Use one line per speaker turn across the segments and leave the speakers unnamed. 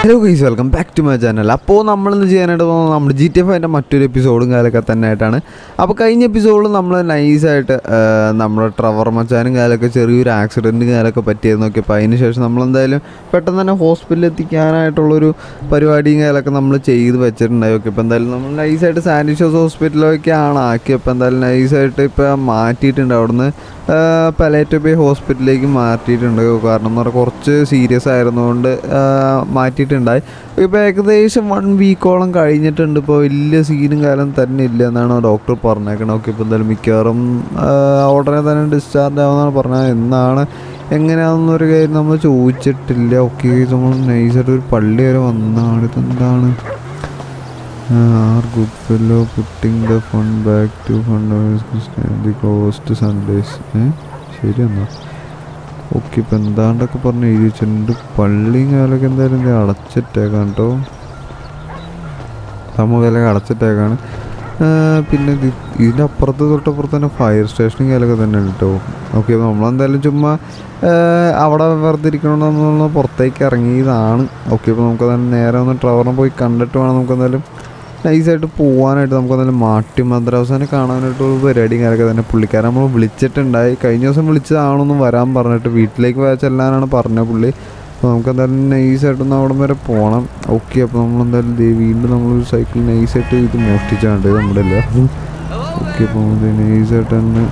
Hello guys welcome back to my channel അപ്പോൾ നമ്മളിന്ന് ചെയ്യാനായിട്ട് പോകുന്നത് നമ്മുടെ ജി ടി എഫ് അതിൻ്റെ മറ്റൊരു എപ്പിസോഡും കാലൊക്കെ തന്നെ ആയിട്ടാണ് അപ്പോൾ കഴിഞ്ഞ എപ്പിസോഡിൽ നമ്മൾ നൈസായിട്ട് നമ്മുടെ ട്രവർ മച്ചാനും കാലൊക്കെ ചെറിയൊരു ആക്സിഡൻറ്റ് കാലൊക്കെ പറ്റിയത് നോക്കിയപ്പോൾ അതിന് ശേഷം നമ്മളെന്തായാലും പെട്ടെന്ന് തന്നെ ഹോസ്പിറ്റലിൽ എത്തിക്കാനായിട്ടുള്ളൊരു പരിപാടിയും കാലൊക്കെ നമ്മൾ ചെയ്ത് വെച്ചിട്ടുണ്ടായി ഓക്കെ ഇപ്പോൾ എന്തായാലും നമ്മൾ നൈസായിട്ട് സാനിഷോസ് ഹോസ്പിറ്റലൊക്കെയാണ് ആക്കിയപ്പോൾ എന്തായാലും നൈസായിട്ട് ഇപ്പോൾ മാറ്റിയിട്ടുണ്ട് അവിടുന്ന് പലേറ്റോ ബേ ഹോസ്പിറ്റലിലേക്ക് മാറ്റിയിട്ടുണ്ട് കാരണം എന്ന് പറഞ്ഞാൽ കുറച്ച് സീരിയസ് ആയിരുന്നുകൊണ്ട് ആ, മാറ്റിയിട്ടുണ്ടായി ഇപ്പോൾ ഏകദേശം വൺ വീക്കോളം കഴിഞ്ഞിട്ടുണ്ട് ഇപ്പോൾ വലിയ സീനും കാലം തന്നെ ഇല്ല എന്നാണ് ഡോക്ടർ പറഞ്ഞേക്കണത് ഓക്കെ ഇപ്പോൾ എന്തായാലും മിക്കവാറും ആ, ഉടനെ തന്നെ ഡിസ്ചാർജ് ആവുമെന്നാണ് പറഞ്ഞത് എന്നാണ് എങ്ങനെയാണെന്നൊരു കാര്യം നമ്മൾ ചോദിച്ചിട്ടില്ല ഓക്കെ നമ്മൾ നൈസായിട്ട് ഒരു പള്ളി വരെ വന്നതാണ് ഇതെന്താണ് are good fellow putting the fun back to fund the closed Sundays ഏ ശരി എന്നാ ഓക്കെ ഇപ്പം എന്താണ്ടൊക്കെ പറഞ്ഞ് എഴുതി വെച്ചിട്ടുണ്ട് പള്ളിയും കാലൊക്കെ എന്തായാലും ഇത് അടച്ചിട്ടേക്കാം കേട്ടോ സമൂഹമൊക്കെ അടച്ചിട്ടേക്കാണ് ആ, പിന്നെ ഇത് ഇതിൻ്റെ അപ്പുറത്ത് തൊട്ടപ്പുറത്ത് തന്നെ ഫയർ സ്റ്റേഷനും കാലൊക്കെ തന്നെ ഉണ്ട് കേട്ടോ ഓക്കെ അപ്പോൾ നമ്മളെന്തായാലും ചുമ്മാ ആ, അവിടെ വെറുതെ ഇരിക്കണമെന്ന് നമ്മൾ പുറത്തേക്ക് ഇറങ്ങിയതാണ് ഓക്കെ അപ്പോൾ നമുക്ക് തന്നെ നേരെ ഒന്ന് ട്രവറിനെ പോയി കണ്ടിട്ട് വേണം നമുക്ക് എന്തായാലും നൈസായിട്ട് പോകാനായിട്ട് നമുക്ക് എന്തായാലും മാട്ടി മദ്രാസാനെ കാണാനായിട്ടുള്ള പരിപാടിയും കാര്യമൊക്കെ തന്നെ പുള്ളിക്കാരൻ നമ്മൾ വിളിച്ചിട്ടുണ്ടായി കഴിഞ്ഞ ദിവസം വിളിച്ചതാണൊന്നും വരാൻ പറഞ്ഞിട്ട് വീട്ടിലേക്ക് പോയാൽ ചെല്ലാനാണ് പറഞ്ഞ പുള്ളി അപ്പോൾ നമുക്ക് എന്തായാലും നൈസായിട്ടൊന്ന് അവിടെ വരെ പോകണം ഓക്കെ അപ്പോൾ നമ്മളെന്തായാലും ദേ വീണ്ടും നമ്മളൊരു സൈക്കിൾ നൈസായിട്ട് ഇത് മോഷ്ടിച്ചാണ്ട് നമ്മുടെ അല്ല ഓക്കെ അപ്പോൾ നൈസായിട്ട് തന്നെ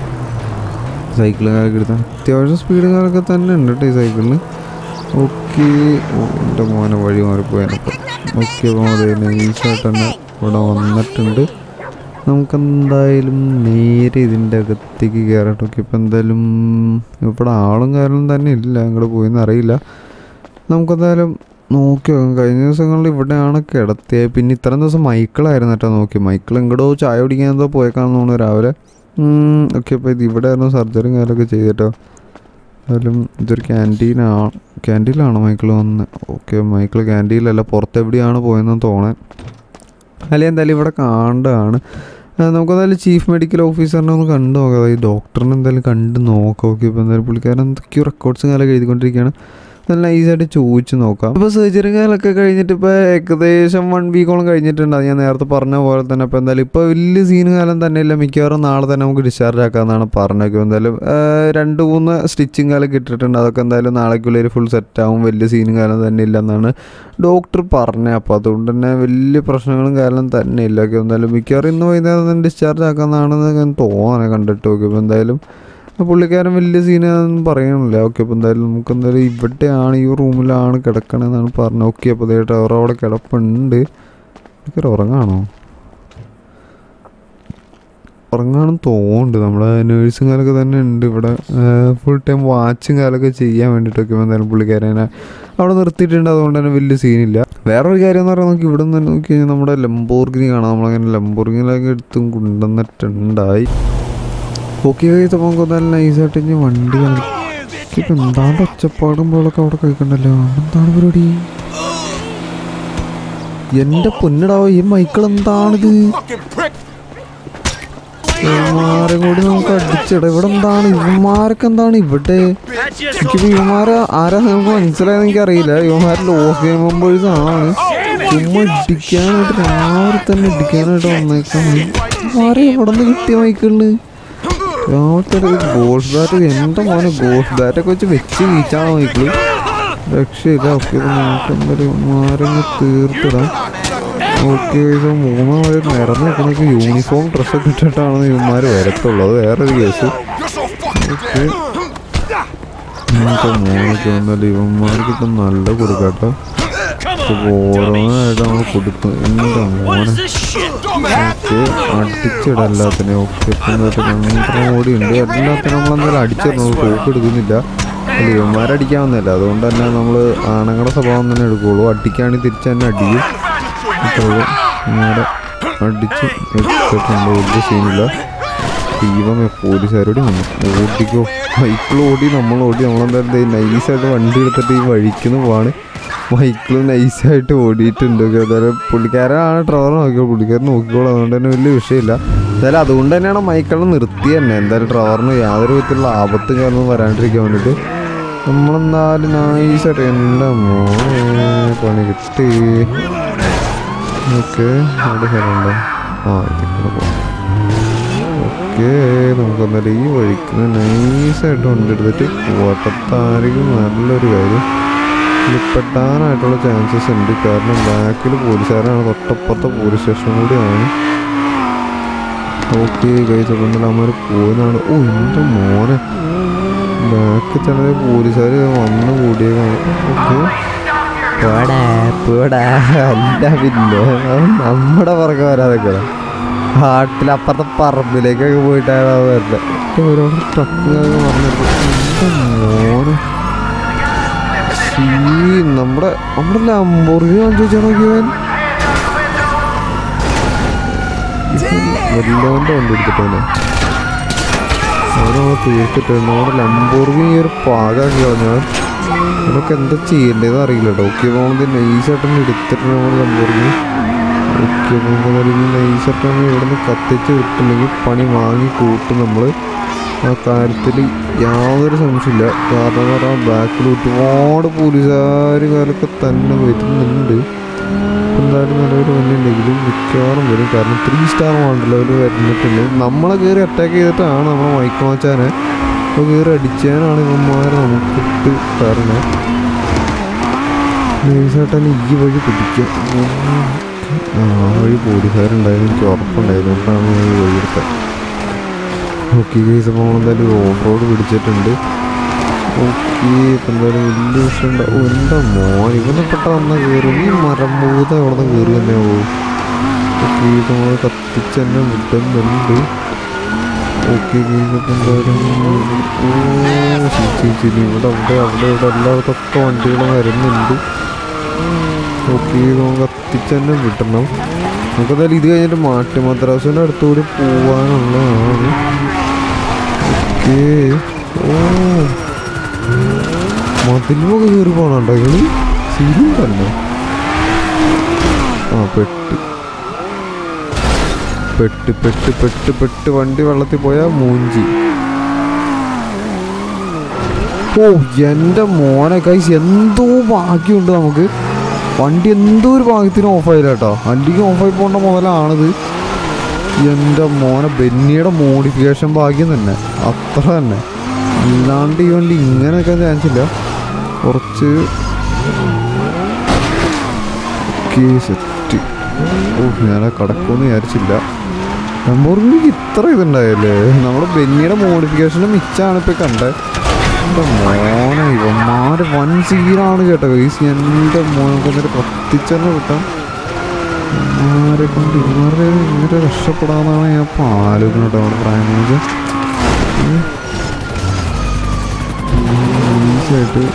സൈക്കിൾ കാലൊക്കെ എടുത്താൽ അത്യാവശ്യം സ്പീഡ് കാലൊക്കെ തന്നെ ഉണ്ട് കേട്ടോ ഈ സൈക്കിളിന് ഓക്കെ എൻ്റെ മോനെ വഴി മാറിപ്പോയപ്പോൾ ഓക്കെ അപ്പോൾ അതെ നൈസായിട്ട് തന്നെ ഇവിടെ വന്നിട്ടുണ്ട് നമുക്കെന്തായാലും നേരെ ഇതിൻ്റെ അകത്തേക്ക് കയറട്ടെ ഓക്കെ ഇപ്പോൾ എന്തായാലും ഇവിടെ ആളും കാര്യങ്ങളും തന്നെ ഇല്ല അങ്ങോട്ട് പോയെന്ന് അറിയില്ല നമുക്കെന്തായാലും നോക്കി നോക്കാം കഴിഞ്ഞ ദിവസങ്ങളിൽ ഇവിടെയാണ് കിടത്തിയത് പിന്നെ ഇത്രയും ദിവസം മൈക്കിളായിരുന്നു കേട്ടോ നോക്കി മൈക്കിൾ എങ്ങോട്ടോ ചായ കുടിക്കാൻ എന്തോ പോയേക്കാണെന്ന് തോന്നുന്നു രാവിലെ ഓക്കെ അപ്പോൾ ഇത് ഇവിടെ ആയിരുന്നു സർജറിയും കാര്യമൊക്കെ ചെയ്തിട്ടോ എന്തായാലും ഇതൊരു ക്യാൻറ്റീനാണ് ക്യാൻറ്റീനിലാണോ മൈക്കിൾ വന്നത് ഓക്കെ മൈക്കിൾ ക്യാൻറ്റീനിലല്ല പുറത്തെവിടെയാണ് പോയെന്ന് തോന്നാൻ അല്ലെങ്കിൽ എന്തായാലും ഇവിടെ കാണേണ്ടതാണ് നമുക്കെന്തായാലും ചീഫ് മെഡിക്കൽ ഓഫീസറിനെ ഒന്ന് കണ്ടു നോക്കാം ഈ ഡോക്ടറിനെ എന്തായാലും കണ്ട് നോക്കാം ഓക്കെ ഇപ്പോൾ എന്തായാലും പുള്ളിക്കാരൻ എന്തൊക്കെയോ റെക്കോർഡ്സും കാലൊക്കെ എഴുതിക്കൊണ്ടിരിക്കുകയാണ് നല്ല ഈസിയായിട്ട് ചോദിച്ചു നോക്കാം ഇപ്പോൾ സർജറി കാലൊക്കെ കഴിഞ്ഞിട്ട് ഇപ്പോൾ ഏകദേശം വൺ വീക്കോളം കഴിഞ്ഞിട്ടുണ്ട് അത് ഞാൻ നേരത്തെ പറഞ്ഞ പോലെ തന്നെ ഇപ്പോൾ എന്തായാലും ഇപ്പോൾ വലിയ സീന് കാലം തന്നെ ഇല്ല മിക്കവാറും നാളെ തന്നെ നമുക്ക് ഡിസ്ചാർജ് ആക്കാമെന്നാണ് പറഞ്ഞേക്കും എന്തായാലും ആ, രണ്ട് മൂന്ന് സ്റ്റിച്ചിങ് കാലൊക്കെ ഇട്ടിട്ടുണ്ട് അതൊക്കെ എന്തായാലും നാളേക്കുള്ളിൽ ഫുൾ സെറ്റാവും വലിയ സീനും കാലം തന്നെ ഇല്ല എന്നാണ് ഡോക്ടർ പറഞ്ഞത് അപ്പോൾ അതുകൊണ്ട് തന്നെ വലിയ പ്രശ്നങ്ങളും കാരണം തന്നെ ഇല്ല ഓക്കെ എന്തായാലും മിക്കവാറും ഇന്ന് വൈകുന്നേരം തന്നെ ഡിസ്ചാർജ് ആക്കാമെന്നാണെന്ന് ഞാൻ തോന്നണേ കണ്ടിട്ട് ഓക്കെ ഇപ്പോൾ എന്തായാലും പുള്ളിക്കാരൻ വലിയ സീനാണെന്ന് പറയണില്ല ഓക്കെ അപ്പോൾ എന്തായാലും നമുക്ക് എന്തായാലും ഇവിടെയാണ് ഈ റൂമിലാണ് കിടക്കണമെന്നാണ് പറഞ്ഞത് ഓക്കെ അപ്പോൾ അതേ ടവർ അവിടെ കിടപ്പുണ്ട് എനിക്കൊരു ഉറങ്ങാണോ ഉറങ്ങാണെന്ന് തോന്നുന്നുണ്ട് നമ്മുടെ നേഴ്സും കാലൊക്കെ തന്നെ ഉണ്ട് ഇവിടെ ഫുൾ ടൈം വാച്ചും കാലൊക്കെ ചെയ്യാൻ വേണ്ടിയിട്ടൊക്കെ എന്തായാലും പുള്ളിക്കാരനെ അവിടെ നിർത്തിയിട്ടുണ്ട് അതുകൊണ്ട് തന്നെ വലിയ സീനില്ല വേറൊരു കാര്യം എന്ന് പറയുന്നത് നമുക്ക് ഇവിടെ നിന്ന് നോക്കി കഴിഞ്ഞാൽ നമ്മുടെ ലംബോർഗിനി കാണാം നമ്മളങ്ങനെ ലംബോർഗിനിലൊക്കെ എടുത്തും കൊണ്ടുവന്നിട്ടുണ്ടായി ഓക്കെ കഴിച്ച നമുക്ക് നല്ല നൈസായിട്ട് ഇനി വണ്ടി കാണും ഇപ്പം എന്താണ് ഒച്ചപ്പാടും പോലൊക്കെ അവിടെ കഴിക്കണ്ടല്ലോ എന്താണ് പരിപാടി എന്റെ പൊന്നിടാവോ ഈ മൈക്കിൾ എന്താണിത് ഇവന്മാരെ കൂടി നമുക്ക് അടിച്ചിട ഇവിടെ എന്താണ് ഇവന്മാരൊക്കെ എന്താണ് ഇവിടെ എനിക്കിപ്പോ ഇവന്മാരെ ആരാ നമുക്ക് മനസ്സിലായെന്ന് എനിക്കറിയില്ല ഇവന്മാർ ലോസ് ഗെയിം മെമ്പേഴ്സ് ആണ് ചുമ്മാ ഇടിക്കാനായിട്ട് രാവിലെ തന്നെ ഇടിക്കാനായിട്ട് വന്നേക്കാം ഇവന്മാരെ എവിടെ നിന്ന് കിട്ടിയ മൈക്കിളിന് രാവിലത്തെ ഗോൾഡ് ബാറ്റ് എൻ്റെ മോനെ ഗോൾഡ് ബാറ്റൊക്കെ വെച്ച് വെച്ച് വീച്ചാണോ മൈക്കിള് രക്ഷയില്ല ഓക്കെ നമുക്ക് എന്തായാലും ഇവന്മാരങ്ങ് തീർത്തിടാം ഓക്കെ ഇത് മൂന്നാം വരെ നിറഞ്ഞു നിൽക്കുന്നൊക്കെ യൂണിഫോം ഡ്രസ്സൊക്കെ ഇട്ടിട്ടാണ് ഇവന്മാർ വരത്തുള്ളത് വേറൊരു കേസ് ഓക്കെ നമുക്ക് മോനൊക്കെ വന്നാലും ഇവന്മാർക്ക് ഇപ്പം നല്ല കൊടുക്കാട്ടോ ഓരോന്നായിട്ട് നമ്മൾ കൊടുക്കും എൻ്റെ മോനെ ഓക്കെ അടിച്ചിട എല്ലാത്തിനെയും ഓക്കെ രണ്ടെണ്ണം കൂടി ഉണ്ട് എല്ലാത്തിനും നമ്മളെന്തായാലും അടിച്ചിടണം തോക്ക് എടുക്കുന്നില്ല അല്ല ഇവന്മാരടിക്കാവുന്നില്ല അതുകൊണ്ട് തന്നെ നമ്മൾ ആണുങ്ങളുടെ സ്വഭാവം തന്നെ എടുക്കുള്ളൂ അടിക്കുകയാണെങ്കിൽ തിരിച്ച് തന്നെ അടിക്കും അപ്പോൾ നേരെ അടിച്ച് എടുത്തിട്ടുണ്ട് വലിയ സീനില്ല ദൈവമേ പോലീസുകാരോട് വന്നു ഓടിക്കോ ബൈക്കിൾ ഓടി നമ്മൾ ഓടി നമ്മളെന്തായാലും നൈസായിട്ട് വണ്ടി എടുത്തിട്ട് ഈ വഴിക്കുന്ന പോവാണ് ബൈക്കിൾ നൈസായിട്ട് ഓടിയിട്ടുണ്ട് എന്തായാലും പുള്ളിക്കാരനാണ് ഡ്രൈവർ നോക്കിയോ പുള്ളിക്കാരൻ നോക്കിക്കോളൂ അതുകൊണ്ട് തന്നെ വലിയ വിഷയമില്ല എന്തായാലും അതുകൊണ്ട് തന്നെയാണ് മൈക്കിളിനെ നിർത്തി തന്നെ എന്തായാലും ഡ്രൈവറിന് യാതൊരു വിധത്തിലുള്ള ആപത്തും കാരണം വരാണ്ടിരിക്കാൻ വേണ്ടിയിട്ട് നമ്മളെന്നാലും നൈസായിട്ട് എൻ്റെ മോനെ പണി കിട്ടി ഓക്കെ അവിടെ സ്ഥലമുണ്ടോ ആ ഇതിവിടെ പോകാം ഓക്കെ നമുക്കെന്നാലും ഈ വഴിക്ക് നൈസായിട്ട് വണ്ടി എടുത്തിട്ട് ഓട്ടത്താരിക്കും നല്ലൊരു കാര്യം പെട്ടാനായിട്ടുള്ള ചാൻസസ് ഉണ്ട് കാരണം ബാക്കിൽ പോലീസുകാരാണ് തൊട്ടപ്പുറത്തെ പോലീസ് സ്റ്റേഷനും കൂടിയാണ് ഓക്കെ കൈസ് അപ്പം അമ്മ പോയെന്നാണ് ഓ എൻ്റെ മോനെ ബാക്കിൽ തന്നെ പോലീസുകാർ വന്ന് കൂടിയേക്കാണ് ഓക്കെ പോടാ പോടാ അല്ല പിന്നെ അവൻ നമ്മുടെ പുറകെ വരാതൊക്കെ കാട്ടിലപ്പുറത്തെ പറമ്പിലേക്കൊക്കെ പോയിട്ടാണ് അവൻ വരുന്നത് ഒരുപാട് ട്രക്കുകളൊക്കെ വന്നിട്ട് എൻ്റെ മോനെ ഈ നമ്മുടെ നമ്മുടെ ലംബോർഗിനി വാങ്ങിച്ചു നോക്കിയവൻ വല്ലോൻ്റെ വണ്ടി എടുത്തിട്ടവനെ അവനവിടെ തീർത്തിട്ടുണ്ട് നമ്മുടെ ലംബോർഗിനി ഈ ഒരു പാകാക്കി കളഞ്ഞാൽ നമുക്ക് എന്താ ചെയ്യേണ്ടതെന്ന് അറിയില്ല കേട്ടോ ഓക്കെ പോകുന്നത് നൈസായിട്ടൊന്ന് എടുത്തിട്ട് നമ്മൾ ലംബോർഗിനി ഓക്കെ പോകുന്നത് നൈസായിട്ടൊന്ന് ഇവിടെ നിന്ന് കത്തിച്ച് വിട്ടില്ലെങ്കിൽ പണി വാങ്ങി കൂട്ടും നമ്മൾ ആ കാര്യത്തിൽ യാതൊരു സംശയമില്ല കാരണം എന്ന് പറഞ്ഞാൽ ബാക്കിൽ ഒരുപാട് പോലീസുകാർ കാലൊക്കെ തന്നെ വരുന്നുണ്ട് എന്തായാലും നിലവിൽ വന്നിട്ടുണ്ടെങ്കിലും മിക്കവാറും വരും കാരണം ത്രീ സ്റ്റാർ മോഡലിൽ വരുന്നിട്ടുണ്ട് നമ്മളെ കയറി അറ്റാക്ക് ചെയ്തിട്ടാണ് നമ്മളെ മയക്കുമാച്ചാനെ അപ്പോൾ കയറി അടിച്ചാനാണ് ഇവന്മാരെ നമുക്ക് ഇട്ട് തരണേ നൈസായിട്ടാണ് ഈ വഴി പിടിക്കുക ആ വഴി പോലീസുകാരുണ്ടായിരുന്നു എനിക്ക് ഉറപ്പുണ്ടായിരുന്നു അതുകൊണ്ടാണ് ഞാൻ ഈ വഴി എടുത്തത് ഓക്കെ കേസ് അപ്പോൾ എന്തായാലും ഓഫ് റോഡ് പിടിച്ചിട്ടുണ്ട് ഓക്കെ ഇപ്പം എന്തായാലും വലിയ വിഷയം ഉണ്ടാവും ഓ എൻ്റെ മോൻ ഇവനെ പെട്ട വന്ന കയറും ഈ മരം മൂത അവിടെ നിന്ന് കയറി തന്നെ പോകും ഓക്കെ ഇത് നമ്മൾ കത്തിച്ച് തന്നെ വിട്ടുന്നുണ്ട് ഓക്കെ കേസ് അപ്പം എന്തായാലും ഓ ശരി ശരി ഇവിടെ അവിടെ അവിടെ ഇവിടെ എല്ലായിടത്തൊക്കെ വണ്ടികളും വരുന്നുണ്ട് ഓക്കെ നമുക്ക് കത്തിച്ച് തന്നെ വിട്ടണം നമുക്കെന്തായാലും ഇത് കഴിഞ്ഞിട്ട് മാട്ടി മദ്രാസിൻ്റെ അടുത്തുകൂടി പോവാനുള്ളതാണ് ഓക്കേ ഓ മതിലുമൊക്കെ കയറി പോണുണ്ടോ കളി ശരി തന്നെ ആ പെട്ട് പെട്ട് പെട്ട് പെട്ട് പെട്ട് വണ്ടി വെള്ളത്തിൽ പോയാ മൂഞ്ചി ഓ എൻ്റെ മോനെ കൈസ് എന്തോ ഭാഗ്യമുണ്ട് നമുക്ക് വണ്ടി എന്തോ ഒരു ഭാഗ്യത്തിന് ഓഫായില്ല കേട്ടോ വണ്ടിക്ക് ഓഫായി പോകേണ്ട മുതലാണിത് എൻ്റെ മോനെ ബെന്നിയുടെ മോഡിഫിക്കേഷൻ ഭാഗ്യം തന്നെ അത്ര തന്നെ അല്ലാണ്ട് ഈ വണ്ടി ഇങ്ങനെ നിൽക്കാൻ ചാൻസ് ഇല്ല കുറച്ച് സെറ്റ് ഓ ഞാൻ കടക്കുമെന്ന് വിചാരിച്ചില്ല ലംബോർഗിനിക്ക് ഇത്ര ഇതുണ്ടായല്ലേ നമ്മുടെ ബെന്നിയുടെ മോഡിഫിക്കേഷൻ്റെ മിച്ചാണ് ഇപ്പോൾ കണ്ടത് എൻ്റെ മോനെ ഇവന്മാര് വൻ സീനാണ് കേട്ടോ ഗൈസ് എൻ്റെ മോനെ എന്നിട്ട് കത്തിച്ചെന്നെ വിട്ടാം ഇവന്മാരെ കൊണ്ട് ഇവന്മാരുടെ ഇങ്ങനെ രക്ഷപ്പെടാന്നാണ് ഞാൻ ഇപ്പോൾ ആലോചിക്കുന്നത് കേട്ടോ നമ്മുടെ പ്രായമോജ് ഈസിയായിട്ട്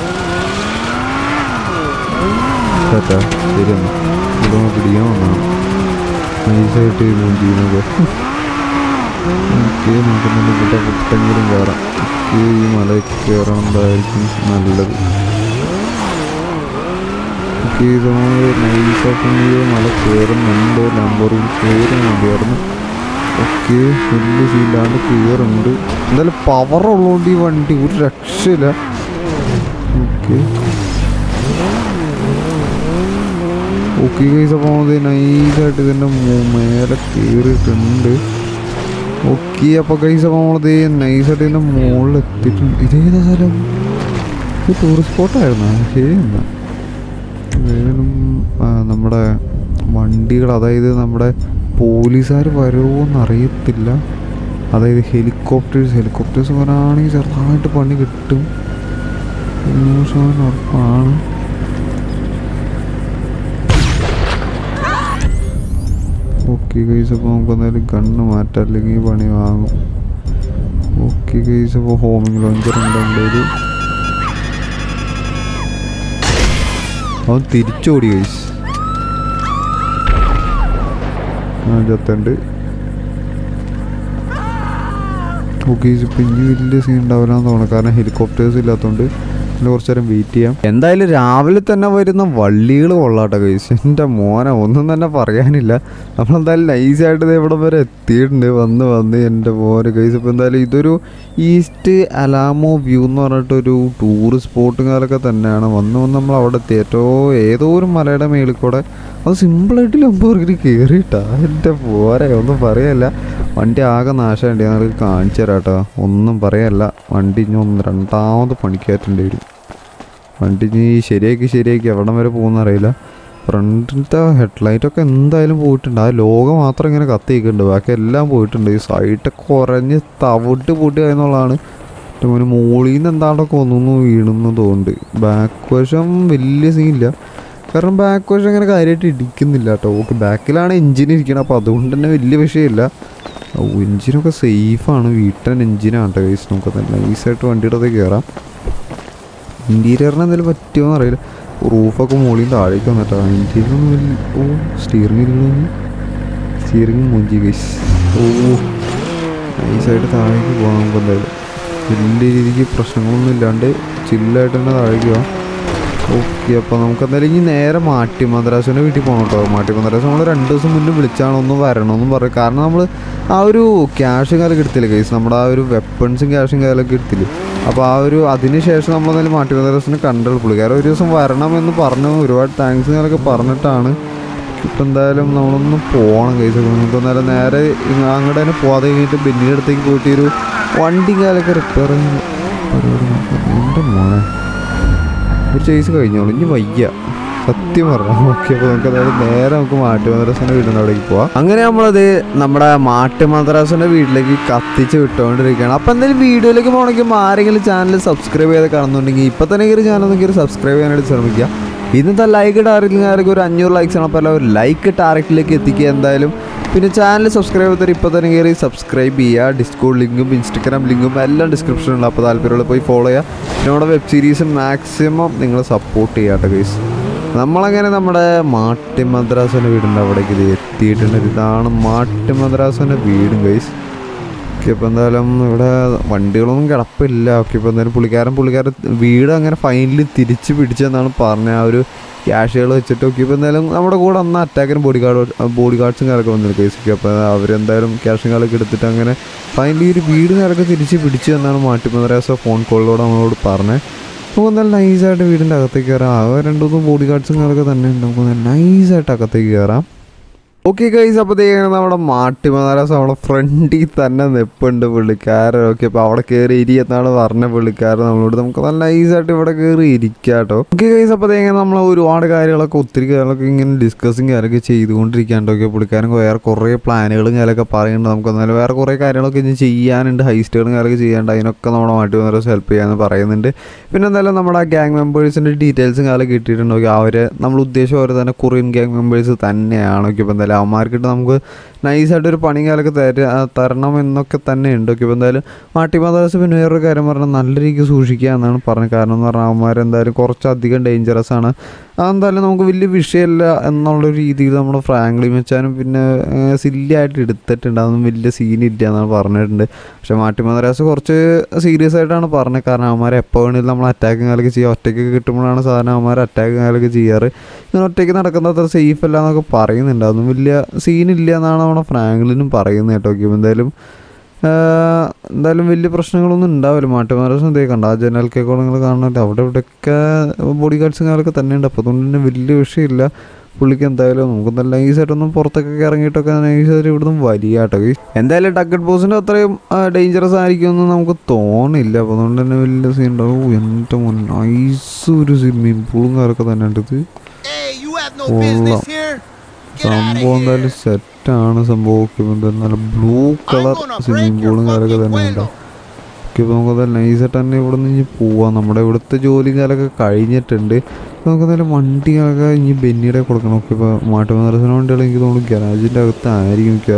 ചേട്ടാ ശരിയെന്നാ ഇവിടെ പിടിക്കാൻ വന്നാണ് നൈസായിട്ട് മൂഞ്ചിനൊക്കെ ഓക്കെ നമുക്ക് നല്ല ഇവിടെ പുട്ടെങ്കിലും കയറാം ഓക്കെ ഈ മല കയറണതായിരിക്കും നല്ലത് ഓക്കെ ഇത് നൈസായിട്ട് ഈ മല കയറുന്നുണ്ട് ലംബോറിൽ കയറി മതിയായിരുന്നു ഓക്കെ വലിയ സീലാണ്ട് കയറുന്നുണ്ട് എന്തായാലും പവർ ഉള്ളതുകൊണ്ട് ഈ വണ്ടി ഒരു രക്ഷയില്ല ഓക്കെ ഓക്കെ കേസ് അപ്പോൾ അത് നൈസായിട്ട് ഇതിൻ്റെ മേലെ കയറിയിട്ടുണ്ട് ഓക്കെ അപ്പോൾ കൈസ് അപ്പോൾ നമ്മളത് നൈസായിട്ട് ഇതിൻ്റെ മുകളിൽ എത്തിയിട്ടുണ്ട് ഇതേതാ സ്ഥലം ഇത് ടൂറിസ്റ്റ് സ്പോട്ടായിരുന്നു ശരി എന്നാ ഏതായാലും ആ, നമ്മുടെ വണ്ടികൾ അതായത് നമ്മുടെ പോലീസുകാർ വരുമോ എന്നറിയത്തില്ല അതായത് ഹെലികോപ്റ്റേഴ്സ് ഹെലികോപ്റ്റേഴ്സ് വരാണെങ്കിൽ ചെറുതായിട്ട് പണി കിട്ടും നൂറ് ശതമാനം ഉറപ്പാണ് ഓക്കെ കേസ് അപ്പോൾ നമുക്ക് എന്തായാലും കണ്ണ് മാറ്റാം അല്ലെങ്കിൽ പണി വാങ്ങും ഓക്കെ കേസ് അപ്പോൾ ഹോമിംഗ് ലോഞ്ചർ ഉണ്ട് എൻ്റെ കയ്യില്. അവൻ തിരിച്ചോടി കേസ് ആ ചത്തുണ്ട് ഓക്കെ ഇപ്പം ഇനി വലിയ സീൻ ഉണ്ടാവില്ല എന്ന് തോന്നുന്നു കാരണം ഹെലികോപ്റ്റേഴ്സ് ഇല്ലാത്തതുകൊണ്ട് പിന്നെ കുറച്ച് നേരം വെയിറ്റ് ചെയ്യാം എന്തായാലും രാവിലെ തന്നെ വരുന്ന വള്ളികൾ കൊള്ളാട്ടോ കൈസ് എൻ്റെ മോനെ ഒന്നും തന്നെ പറയാനില്ല നമ്മളെന്തായാലും നൈസായിട്ട് ഇത് ഇവിടെ വരെ എത്തിയിട്ടുണ്ട് വന്ന് വന്ന് എൻ്റെ മോനെ കൈസ് ഇപ്പോൾ എന്തായാലും ഇതൊരു ഈസ്റ്റ് അലാമോ വ്യൂ എന്ന് പറഞ്ഞിട്ടൊരു ടൂറിസ്റ്റ് സ്പോട്ടും കാലൊക്കെ തന്നെയാണ് വന്ന് വന്ന് നമ്മൾ അവിടെ എത്തി ഏറ്റവും ഏതോ ഒരു മലയുടെ മേളിൽ കൂടെ അത് സിമ്പിളായിട്ട് ലംബോർഗിരി കയറിയിട്ടാ എൻ്റെ പോരെ ഒന്നും പറയല്ല വണ്ടി ആകെ നാശമുണ്ട് ഞങ്ങൾക്ക് കാണിച്ചു തരാം കേട്ടോ ഒന്നും പറയല്ല വണ്ടി ഇനി ഒന്ന് രണ്ടാമത് പണിക്കയറ്റേണ്ടി വരും വണ്ടി ഇനി ശരിയാക്കി ശരിയാക്കി എവിടം വരെ പോകുന്ന അറിയില്ല ഫ്രണ്ടിലത്തെ ഹെഡ്ലൈറ്റൊക്കെ എന്തായാലും പോയിട്ടുണ്ട് ആ ലോകം മാത്രം ഇങ്ങനെ കത്തിക്കുന്നുണ്ട് ബാക്കി എല്ലാം പോയിട്ടുണ്ട് ഈ സൈറ്റൊക്കെ കുറഞ്ഞ് തവിട്ട് പൊട്ടി എന്നുള്ളതാണ് ഒരു മുകളിൽ നിന്ന് എന്താണ്ടൊക്കെ ഒന്നൊന്ന് വീണെന്ന് തോന്നുന്നുണ്ട് ബാക്ക് വശം വലിയ സീനില്ല കാരണം ബാക്ക് വശം അങ്ങനെ കാര്യമായിട്ട് ഇടിക്കുന്നില്ല കേട്ടോ ഓക്കെ ബാക്കിലാണ് എഞ്ചിൻ ഇരിക്കണം അപ്പോൾ അതുകൊണ്ട് തന്നെ വലിയ വിഷയമില്ല ഓ എഞ്ചിനൊക്കെ സേഫാണ് വീട്ടൻ എഞ്ചിനാണ് കേട്ടോ ഗൈസ് നമുക്ക് നൈസായിട്ട് വണ്ടിയുടെ അത് കയറാം ഇൻറ്റീരിയറിന് എന്തെങ്കിലും പറ്റുമോ അറിയില്ല റൂഫൊക്കെ മുകളിൽ താഴേക്ക് വന്നിട്ടോ ഇൻറ്റീരിയറൊന്നും വലിയ ഓ സ്റ്റിയറിംഗ് ഇരിക്കണമെന്ന് സ്റ്റിയറിംഗ് മൂഞ്ചി ഗൈസ് ഓ നൈസായിട്ട് താഴേക്ക് പോകാം നമുക്ക് എന്തായാലും വലിയ രീതിക്ക് പ്രശ്നങ്ങളൊന്നും ഇല്ലാണ്ട് ചില്ലായിട്ട് തന്നെ താഴേക്ക് പോകാം ഓക്കെ അപ്പോൾ നമുക്ക് എന്തായാലും ഇനി നേരെ മാട്ടി മദ്രാസിൻ്റെ വീട്ടിൽ പോകണം കേട്ടോ മാട്ടി മദ്രാസ് നമ്മൾ രണ്ട് ദിവസം മുന്നേ വിളിച്ചാണ് ഒന്ന് വരണമെന്നും പറയും കാരണം നമ്മൾ ആ ഒരു ക്യാഷും കാലൊക്കെ എടുത്തില്ലേ കേസ് നമ്മുടെ ആ ഒരു വെപ്പൺസും ക്യാഷും കാലൊക്കെ എടുത്തില്ലേ അപ്പോൾ ആ ഒരു അതിന് ശേഷം നമ്മൾ എന്തായാലും മാട്ടി മദ്രാസിനെ കണ്ടുള്ളൂ പുള്ളിക്കാരൻ ഒരു ദിവസം വരണമെന്ന് പറഞ്ഞു ഒരുപാട് താങ്ക്സ് കാലൊക്കെ പറഞ്ഞിട്ടാണ് ഇപ്പം എന്തായാലും നമ്മളൊന്ന് പോകണം കേസ് നമുക്ക് എന്തായാലും നേരെ ഇങ്ങ- അങ്ങോട്ട് തന്നെ പോകാതെ കഴിഞ്ഞിട്ട് ബെന്നിയുടെ അടുത്തേക്ക് പോയിട്ട് ഒരു വണ്ടി കാലൊക്കെ റിപ്പയർ പരിപാടി നോക്കാം എൻ്റെ മോനെ ഒരു ചേസ് കഴിഞ്ഞോളൂ ഇനി വയ്യ സത്യം പറഞ്ഞു ഓക്കെ അപ്പോൾ നമുക്ക് അതായത് നേരെ നമുക്ക് മാട്ടി മദ്രാസിൻ്റെ വീടിൻ്റെ അവിടേക്ക് പോവാം അങ്ങനെ നമ്മളത് നമ്മുടെ മാട്ടി മദ്രാസിൻ്റെ വീട്ടിലേക്ക് കത്തിച്ച് വിട്ടുകൊണ്ടിരിക്കുകയാണ് അപ്പോൾ എന്തായാലും വീഡിയോയിലേക്ക് പോകണമെങ്കിൽ ആരെങ്കിലും ചാനൽ സബ്സ്ക്രൈബ് ചെയ്ത് കാണുന്നുണ്ടെങ്കിൽ ഇപ്പോൾ തന്നെ കയറി ചാനൽ ഒന്ന് കയറി സബ്സ്ക്രൈബ് ചെയ്യാനായിട്ട് ശ്രമിക്കുക ഇന്നത്തെ ലൈക്ക് ടാർഗറ്റിൽ ആരെങ്കിലും ഒരു അഞ്ഞൂറ് ലൈക്സ് ആണ് അപ്പോൾ എല്ലാവരും ലൈക്ക് ടാർഗറ്റിലേക്ക് എത്തിക്കുക എന്തായാലും പിന്നെ ചാനൽ സബ്സ്ക്രൈബ് ചെയ്തിട്ട് ഇപ്പോൾ തന്നെ കയറി സബ്സ്ക്രൈബ് ചെയ്യുക ഡിസ്കോഡ് ലിങ്കും ഇൻസ്റ്റഗ്രാം ലിങ്കും എല്ലാം ഡിസ്ക്രിപ്ഷനിലുണ്ട് അപ്പോൾ താല്പര്യമുള്ള പോയി ഫോളോ ചെയ്യുക പിന്നെ നമ്മുടെ വെബ് സീരീസ് മാക്സിമം നിങ്ങൾ സപ്പോർട്ട് ചെയ്യാട്ടോ ഗൈസ് നമ്മളങ്ങനെ നമ്മുടെ മാട്ടി മദ്രാസിൻ്റെ വീടിൻ്റെ അവിടേക്ക് ഇത് എത്തിയിട്ടുണ്ട് ഇതാണ് മാട്ടി മദ്രാസിൻ്റെ വീടും ഗൈസ് ഓക്കെ ഇപ്പോൾ എന്തായാലും ഇവിടെ വണ്ടികളൊന്നും കിടപ്പില്ല ഓക്കെ ഇപ്പോൾ എന്തായാലും പുള്ളിക്കാരൻ പുള്ളിക്കാരൻ വീട് അങ്ങനെ ഫൈനലി തിരിച്ച് പിടിച്ചെന്നാണ് പറഞ്ഞ ആ ഒരു ക്യാഷുകൾ വെച്ചിട്ട് ഓക്കെ ഇപ്പോൾ എന്തായാലും നമ്മുടെ കൂടെ അന്ന് അറ്റാക്കിനും ബോഡി ഗാർഡ് ബോഡി ഗാർഡ്സും കാര്യമൊക്കെ വന്നില്ല കേസൊക്കെ അപ്പോൾ അവരെന്തായാലും ക്യാഷും കാലൊക്കെ എടുത്തിട്ട് അങ്ങനെ ഫൈനലി ഒരു വീട് കാലൊക്കെ തിരിച്ച് പിടിച്ചു എന്നാണ് മാട്ടിമദ്രാസ ഫോൺ കോളിലൂടെ നമ്മളോട് പറഞ്ഞത് നമുക്ക് എന്തായാലും നൈസായിട്ട് വീടിൻ്റെ അകത്തേക്ക് കയറാം ആ രണ്ട് മൂന്ന് ബോഡി ഗാർഡ്സും കാര്യമൊക്കെ തന്നെ ഉണ്ട് നമുക്ക് നൈസായിട്ട് അകത്തേക്ക് കയറാം ഓക്കെ ഗൈസ് അപ്പോൾ നമ്മുടെ മാട്ടി മദ്രാസ് അവിടെ ഫ്രണ്ടിൽ തന്നെ നിപ്പുണ്ട് പുള്ളിക്കാരൻ ഓക്കെ അപ്പോൾ അവിടെ കയറി ഇരിയെന്നാണ് പറഞ്ഞ പുള്ളിക്കാരൻ നമ്മളോട് നമുക്ക് നല്ല നൈസായിട്ട് ഇവിടെ കയറി ഇരിക്കാം കേട്ടോ ഓക്കെ ഗൈസ് അപ്പോൾ നമ്മൾ ഒരുപാട് കാര്യങ്ങളൊക്കെ ഒത്തിരി കാര്യങ്ങളൊക്കെ ഇങ്ങനെ ഡിസ്കസിങ് കാര്യമൊക്കെ ചെയ്തുകൊണ്ടിരിക്കാണ്ട് ഓക്കെ പുള്ളിക്കാരൻ വേറെ കുറേ പ്ലാനുകളും കാര്യമൊക്കെ പറയുന്നുണ്ട് നമുക്ക് എന്നാലും വേറെ കുറേ കാര്യങ്ങളൊക്കെ ഇനി ചെയ്യാനുണ്ട് ഹൈസ്റ്റേളും കാര്യമൊക്കെ ചെയ്യാണ്ട് അതിനൊക്കെ നമ്മുടെ മാട്ടി മദ്രാസ് ഹെൽപ്പ് ചെയ്യാമെന്ന് പറയുന്നുണ്ട് പിന്നെ എന്തായാലും നമ്മുടെ ഗ്യാങ് മെമ്പേഴ്സിൻ്റെ ഡീറ്റെയിൽസും കാലം കിട്ടിയിട്ടുണ്ട് ഓക്കെ അവർ നമ്മൾ ഉദ്ദേശിച്ച പോലെ തന്നെ കൊറിയൻ ഗ്യാങ് മെമ്പേഴ്സ് തന്നെയാണ് ഓക്കെ ഇപ്പോൾ എന്തായാലും അവന്മാർക്കിട്ട് നമുക്ക് നൈസായിട്ട് ഒരു പണി കാലൊക്കെ തര തരണം എന്നൊക്കെ തന്നെ ഉണ്ട് ഓക്കെ ഇപ്പോൾ എന്തായാലും മാട്ടി മദ്രാസ് പിന്നെ വേറൊരു കാര്യം പറഞ്ഞാൽ നല്ല രീതിക്ക് സൂക്ഷിക്കുക എന്നാണ് പറഞ്ഞത് കാരണം എന്ന് പറഞ്ഞാൽ അവന്മാരെന്തായാലും കുറച്ചധികം ഡേഞ്ചറസ് ആണ് അതെന്തായാലും നമുക്ക് വലിയ വിഷയമല്ല എന്നുള്ള രീതിയിൽ നമ്മുടെ ഫ്രാങ്ക്ലി വെച്ചാലും പിന്നെ സില്ലിയായിട്ട് എടുത്തിട്ടുണ്ട് അതൊന്നും വലിയ സീനില്ല എന്നാണ് പറഞ്ഞിട്ടുണ്ട് പക്ഷെ മാട്ടി മദ്രാസ് കുറച്ച് സീരിയസ് ആയിട്ടാണ് പറഞ്ഞത് കാരണം അവന്മാർ എപ്പോൾ വേണമെങ്കിലും നമ്മൾ അറ്റാക്കും കാലൊക്കെ ചെയ്യുക ഒറ്റയ്ക്ക് കിട്ടുമ്പോഴാണ് സാധാരണ അവന്മാർ അറ്റാക്കും കാലൊക്കെ ചെയ്യാറ് ഇങ്ങനെ ഒറ്റയ്ക്ക് നടക്കുന്നത് അത്ര സേഫ് അല്ല എന്നൊക്കെ പറയുന്നുണ്ട് അതൊന്നും വലിയ സീനില്ല എന്നാണ് നമ്മുടെ ഫ്രാങ്ക്ലിനും പറയുന്നത് കേട്ടോ ഓക്കെ എന്തായാലും ആഹ് എന്തായാലും വലിയ പ്രശ്നങ്ങളൊന്നും ഉണ്ടാവില്ല മാട്ടുമാരസം എന്തേ കണ്ട ആ ജനൽ കേക്കോളങ്ങൾ കാണുന്നുണ്ട് അവിടെ ഇവിടെയൊക്കെ ബോഡി ഗാർഡ്സും കാര്യമൊക്കെ തന്നെ ഉണ്ട് അപ്പോൾ അതുകൊണ്ട് തന്നെ വലിയ വിഷയമില്ല പുള്ളിക്ക് എന്തായാലും നമുക്ക് നല്ല നൈസായിട്ടൊന്നും പുറത്തൊക്കെ ഇറങ്ങിയിട്ടൊക്കെ നൈസായിട്ട് ഇവിടുന്ന് വലിയ കേട്ടോ എന്തായാലും ടക്കറ്റ് ബോസിൻ്റെ അത്രയും ഡേഞ്ചറസ് ആയിരിക്കുമെന്ന് നമുക്ക് തോന്നില്ല അപ്പോൾ അതുകൊണ്ട് തന്നെ വലിയ സീൻ ഉണ്ടാവും ഓ, എൻ്റെ മോൻ നൈസ് ഒരു സ്വിമ്മിങ് പൂളും കാര്യമൊക്കെ തന്നെ ഉണ്ട് ഇത്
Hey, you have no
Hold
business
up.
here. Get out
സംഭവം
of
എന്തായാലും
here.
സെറ്റാണ് സംഭവം ഒക്കെ എന്തായാലും നല്ല blue colour
I'm gonna
swimming
break your
പൂളും കാര്യമൊക്കെ
fucking
തന്നെ ഉണ്ട്
window.
ഓക്കെ ഇപ്പോൾ നമുക്ക് നൈസായിട്ട് തന്നെ ഇവിടെ നിന്ന് ഇനി പോവാം നമ്മുടെ ഇവിടുത്തെ ജോലി കാലൊക്കെ കഴിഞ്ഞിട്ടുണ്ട് അപ്പോൾ നമുക്ക് എന്തായാലും വണ്ടികളൊക്കെ ഇനി ബെന്നിയുടെ കൊടുക്കണം ഓക്കെ ഇപ്പോൾ മാട്ടുമദ്രസിന് വണ്ടികൾ എനിക്ക് തോന്നുന്നു ഗരാജിൻ്റെ അകത്തായിരിക്കും മിക്കവാറും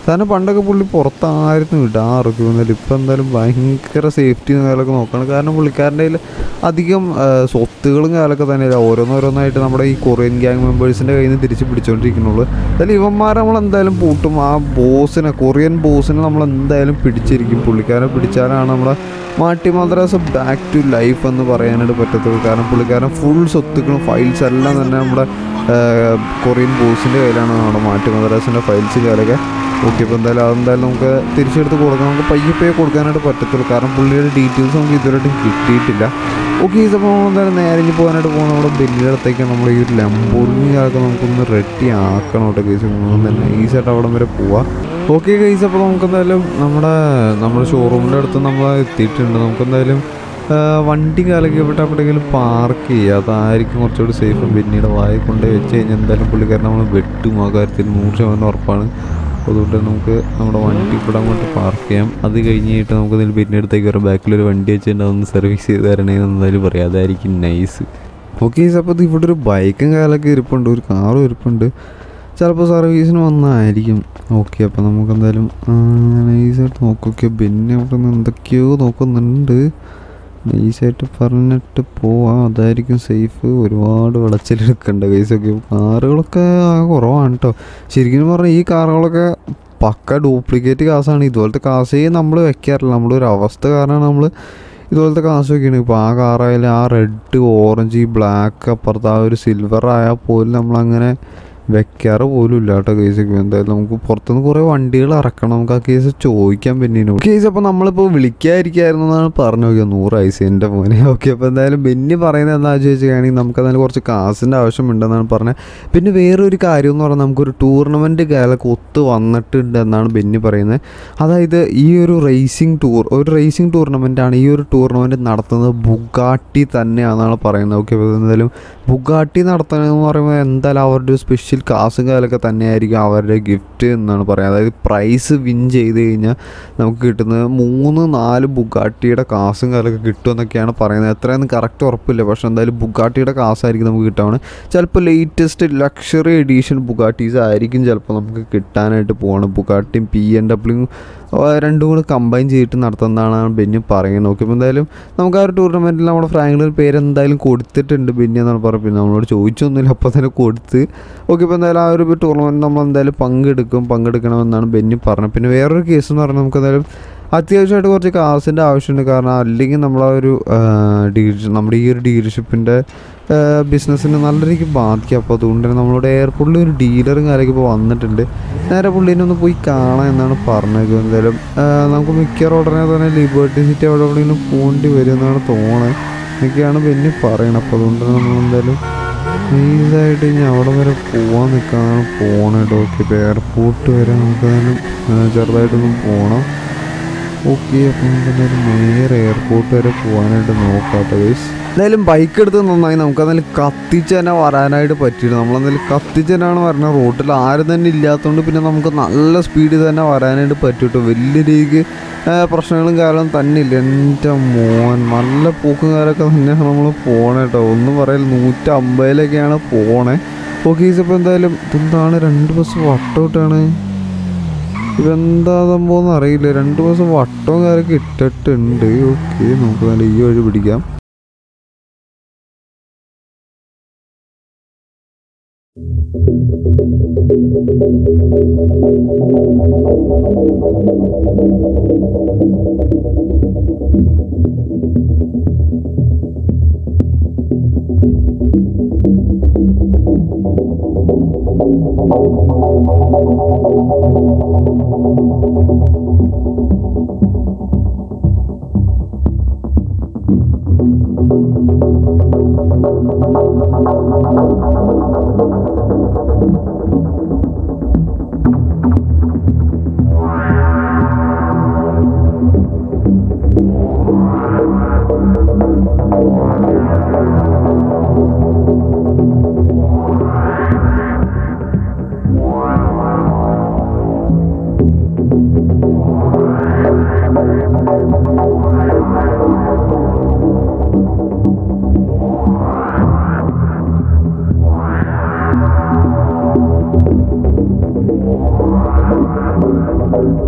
കാരണം പണ്ടൊക്കെ പുള്ളി പുറത്തായിരുന്നു വിടാറൊക്കെ വന്നാലും ഇപ്പം എന്തായാലും ഭയങ്കര സേഫ്റ്റിയും കാര്യങ്ങളൊക്കെ നോക്കണം കാരണം പുള്ളിക്കാരൻ്റെ കയ്യിൽ അധികം ആ, സ്വത്തുകളും കാര്യങ്ങളൊക്കെ തന്നെയില്ല ഓരോന്നോരോന്നായിട്ട് നമ്മുടെ ഈ കൊറിയൻ ഗ്യാങ് മെമ്പേഴ്സിൻ്റെ കയ്യിൽ നിന്ന് തിരിച്ച് പിടിച്ചുകൊണ്ടിരിക്കുന്നുള്ളൂ എന്തായാലും ഇവന്മാരെ നമ്മൾ എന്തായാലും പൂട്ടും ആ ബോസിനെ കൊറിയൻ ബോസിനെ നമ്മൾ എന്തായാലും പിടിച്ചിരിക്കും പുള്ളിക്കാരനെ പിടിച്ചാലാണ് നമ്മളെ മാട്ടി മദ്രാസ് ബാക്ക് ടു ലൈഫ് എന്ന് പറയാനായിട്ട് പറ്റത്തുള്ളൂ കാരണം പുള്ളിക്കാരൻ ഫുൾ സ്വത്തുക്കളും ഫയൽസ് എല്ലാം തന്നെ നമ്മുടെ ആ, കൊറിയൻ ബോസിൻ്റെ കയ്യിലാണ് നമ്മുടെ മാട്ടി മദ്രാസിൻ്റെ ഫയൽസ് കാര്യമൊക്കെ ഓക്കെ ഇപ്പോൾ എന്തായാലും അതെന്തായാലും നമുക്ക് തിരിച്ചെടുത്ത് കൊടുക്കാം നമുക്ക് പയ്യെ പയ്യെ കൊടുക്കാനായിട്ട് പറ്റത്തുള്ളൂ കാരണം പുള്ളിയുടെ ഡീറ്റെയിൽസ് നമുക്ക് ഇതുവരെയായിട്ടും കിട്ടിയിട്ടില്ല ഓക്കെ അപ്പോൾ നമ്മൾ എന്തായാലും നേരെ ഇനി പോകാനായിട്ട് പോകുന്ന നമ്മുടെ ബെല്ലിയുടെ അടുത്തേക്ക് നമ്മൾ ഈ ഒരു ലംബോർഗിനി കാലൊക്കെ നമുക്കൊന്ന് റെഡി ആക്കണം കേട്ടോ കേസ് തന്നെ ഈസായിട്ട് അവിടം വരെ പോവാം ഓക്കെ കേസ് അപ്പോൾ നമുക്ക് എന്തായാലും നമ്മുടെ നമ്മുടെ ഷോറൂമിൻ്റെ അടുത്ത് നമ്മൾ എത്തിയിട്ടുണ്ട് നമുക്ക് എന്തായാലും ആ, വണ്ടി കാലൊക്കെ ഇവിടെ എവിടെയെങ്കിലും പാർക്ക് ചെയ്യുക അതായിരിക്കും കുറച്ചുകൂടി സേഫ് പിന്നീട് വായി കൊണ്ട് വെച്ച് കഴിഞ്ഞാൽ എന്തായാലും പുള്ളിക്കാരൻ നമ്മൾ വെട്ടും ആ കാര്യത്തിൽ നൂറ് ശതമാനം ഉറപ്പാണ് അതുകൊണ്ട് തന്നെ നമുക്ക് നമ്മുടെ വണ്ടി ഇവിടെ അങ്ങോട്ട് പാർക്ക് ചെയ്യാം അത് കഴിഞ്ഞിട്ട് നമുക്ക് ഇതിൽ പിന്നെ അടുത്തേക്ക് വരാം ബാക്കിലൊരു വണ്ടി വെച്ചിട്ട് അതൊന്ന് സർവീസ് ചെയ്ത് തരണേന്ന് എന്തായാലും പറയാം അതായിരിക്കും നൈസ് ഓക്കെ അപ്പോൾ ഇത് ഇവിടെ ഒരു ബൈക്കും കാലൊക്കെ ഇരിപ്പുണ്ട് ഒരു കാറും ഇരിപ്പുണ്ട് ചിലപ്പോൾ സർവീസിന് വന്നതായിരിക്കും ഓക്കെ അപ്പോൾ നമുക്ക് എന്തായാലും നൈസായിട്ട് നോക്കൊക്കെ പിന്നെ അവിടെ നിന്ന് എന്തൊക്കെയോ നോക്കുന്നുണ്ട് നൈസായിട്ട് പറഞ്ഞിട്ട് പോവാം അതായിരിക്കും സേഫ് ഒരുപാട് വിളച്ചിലെടുക്കണ്ട കേസൊക്കെ കാറുകളൊക്കെ ആകെ കുറവാണ് കേട്ടോ ശരിക്കും പറഞ്ഞാൽ ഈ കാറുകളൊക്കെ പക്ക ഡ്യൂപ്ലിക്കേറ്റ് കാസാണ് ഇതുപോലത്തെ കാസേ നമ്മൾ വെക്കാറില്ല നമ്മളൊരു അവസ്ഥ കാരണമാണ് നമ്മൾ ഇതുപോലത്തെ കാശ് വെക്കുകയാണ് ഇപ്പോൾ ആ കാറായാലും ആ റെഡ് ഓറഞ്ച് ഈ ബ്ലാക്ക് അപ്പുറത്ത് ആ ഒരു സിൽവർ ആയാൽ പോലും നമ്മളങ്ങനെ വെക്കാറ് പോലും ഇല്ല കേട്ടോ കേസ് എന്തായാലും നമുക്ക് പുറത്തുനിന്ന് കുറേ വണ്ടികൾ ഇറക്കണം നമുക്ക് ആ കേസ് ചോദിക്കാൻ ബെന്നിനോട് കേസ് അപ്പോൾ നമ്മളിപ്പോൾ വിളിക്കാതിരിക്കായിരുന്നു എന്നാണ് പറഞ്ഞു നോക്കിയത് നൂറ് ഐസ് എൻ്റെ മോനെ ഓക്കെ അപ്പോൾ എന്തായാലും ബെന്നി പറയുന്നത് എന്താണെന്ന് ചോദിച്ചാണെങ്കിൽ നമുക്ക് അതിന് കുറച്ച് കാശിൻ്റെ ആവശ്യമുണ്ടെന്നാണ് പറഞ്ഞത് പിന്നെ വേറൊരു കാര്യം എന്ന് പറഞ്ഞാൽ നമുക്കൊരു ടൂർണമെൻറ്റ് കാലൊക്കെ ഒത്ത് വന്നിട്ടുണ്ട് എന്നാണ് ബെന്നി പറയുന്നത് അതായത് ഈ ഒരു റേസിംഗ് ടൂർ ഒരു റേസിംഗ് ടൂർണമെൻ്റ് ആണ് ഈ ഒരു ടൂർണമെൻറ്റ് നടത്തുന്നത് ബുഗാട്ടി തന്നെയാണെന്നാണ് പറയുന്നത് ഓക്കെ അപ്പോൾ എന്തായാലും ബുഗാട്ടി നടത്തണമെന്ന് പറയുമ്പോൾ എന്തായാലും അവരുടെ ഒരു സ്പെഷ്യൽ കാസും കാലൊക്കെ തന്നെയായിരിക്കും അവരുടെ ഗിഫ്റ്റ് എന്നാണ് പറയുന്നത് അതായത് പ്രൈസ് വിൻ ചെയ്ത് കഴിഞ്ഞാൽ നമുക്ക് കിട്ടുന്നത് മൂന്ന് നാല് ബുഗാട്ടിയുടെ കാസും കാലൊക്കെ കിട്ടുമെന്നൊക്കെയാണ് പറയുന്നത് എത്രയെന്ന് കറക്റ്റ് ഉറപ്പില്ല പക്ഷേ എന്തായാലും ബുഗാട്ടിയുടെ കാസായിരിക്കും നമുക്ക് കിട്ടാണ് ചിലപ്പോൾ ലേറ്റസ്റ്റ് ലക്ഷറി എഡീഷൻ ബുഗാട്ടീസ് ആയിരിക്കും ചിലപ്പോൾ നമുക്ക് കിട്ടാനായിട്ട് പോകണം ബുഗാട്ടിയും പി എൻ ഡബ്ല്യു രണ്ടും കൂടെ കമ്പൈൻ ചെയ്തിട്ട് നടത്തുന്നതാണ് ബെന്നി പറയുന്നത് നോക്കിയപ്പോൾ എന്തായാലും നമുക്ക് ആ ഒരു ടൂർണമെൻറ്റിൽ നമ്മുടെ ഫ്രാങ്ക്ലിൻ പേര് എന്തായാലും കൊടുത്തിട്ടുണ്ട് ബെന്നി എന്നാണ് പറഞ്ഞത് പിന്നെ നമ്മളോട് ചോദിച്ചൊന്നുമില്ല അപ്പോൾ തന്നെ കൊടുത്ത് ഓക്കെ ഇപ്പോൾ എന്തായാലും ആ ഒരു ടൂർണമെൻറ്റ് നമ്മൾ എന്തായാലും പങ്കെടുക്കും പങ്കെടുക്കണമെന്നാണ് ബെന്നി പറഞ്ഞത് പിന്നെ വേറൊരു കേസ് എന്ന് പറഞ്ഞാൽ നമുക്ക് എന്തായാലും അത്യാവശ്യമായിട്ട് കുറച്ച് കാശിൻ്റെ ആവശ്യമുണ്ട് കാരണം അല്ലെങ്കിൽ നമ്മളാ ഒരു ഡീലർഷിപ്പ് നമ്മുടെ ഈ ഒരു ഡീലർഷിപ്പിൻ്റെ ബിസിനസ്സിന് നല്ല രീതിക്ക് ബാധിക്കും അപ്പോൾ അതുകൊണ്ട് തന്നെ നമ്മളോട് എയർപോർട്ടിൽ ഒരു ഡീലറും കാര്യമൊക്കെ ഇപ്പോൾ വന്നിട്ടുണ്ട് നേരെ പുള്ളീനെ ഒന്ന് പോയി കാണാം എന്നാണ് പറഞ്ഞത് എന്തായാലും ആ, നമുക്ക് മിക്കവാറും ഉടനെ തന്നെ ലിബർട്ടി സിറ്റി അവിടെ എവിടെയെങ്കിലും പോകേണ്ടി വരും എന്നാണ് തോന്നുന്നത് എന്നൊക്കെയാണ് പിന്നെ പറയണത് അപ്പോൾ അതുകൊണ്ട് തന്നെ നമ്മൾ എന്തായാലും നൈസായിട്ട് ഇനി അവിടെ വരെ പോകാൻ നിൽക്കാനാണ് പോണത് ഓക്കെ ഇപ്പോൾ എയർപോർട്ട് വരെ നമുക്ക് എന്തായാലും ആ, ചെറുതായിട്ടൊന്നും പോകണം ഓക്കെ അപ്പം നമുക്ക് എന്തായാലും നേരെ എയർപോർട്ട് വരെ പോകാനായിട്ട് നോക്കാട്ടോ ഗൈസ് എന്തായാലും ബൈക്ക് എടുത്ത് നന്നായി നമുക്ക് എന്തായാലും കത്തിച്ച് തന്നെ വരാനായിട്ട് പറ്റിയില്ല നമ്മളെന്തായാലും കത്തിച്ച് തന്നെയാണ് വരുന്നത് റോട്ടിൽ ആരും തന്നെ ഇല്ലാത്തതുകൊണ്ട് പിന്നെ നമുക്ക് നല്ല സ്പീഡിൽ തന്നെ വരാനായിട്ട് പറ്റിട്ടോ വലിയ രീതിക്ക് ആ, പ്രശ്നങ്ങളും കാലം തന്നെ ഇല്ല എൻ്റെ മോൻ നല്ല പോക്കും കാലമൊക്കെ തന്നെയാണ് നമ്മൾ പോണേ കേട്ടോ ഒന്നും പറയില്ല നൂറ്റമ്പതിലൊക്കെയാണ് പോണേ ഓക്കെ ഇപ്പോൾ എന്തായാലും ഇതെന്താണ് രണ്ട് ബസ് വട്ടൗട്ടാണ് ഇതെന്താ സംഭവം അറിയില്ല രണ്ട് ദിവസം വട്ടവും കാര്യമൊക്കെ ഇട്ടിട്ടുണ്ട് ഓക്കെ നമുക്ക് നല്ല ഈ വഴി പിടിക്കാം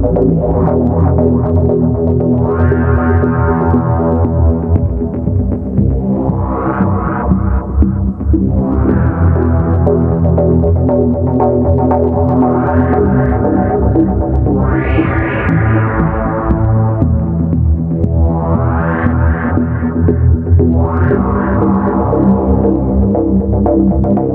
Thank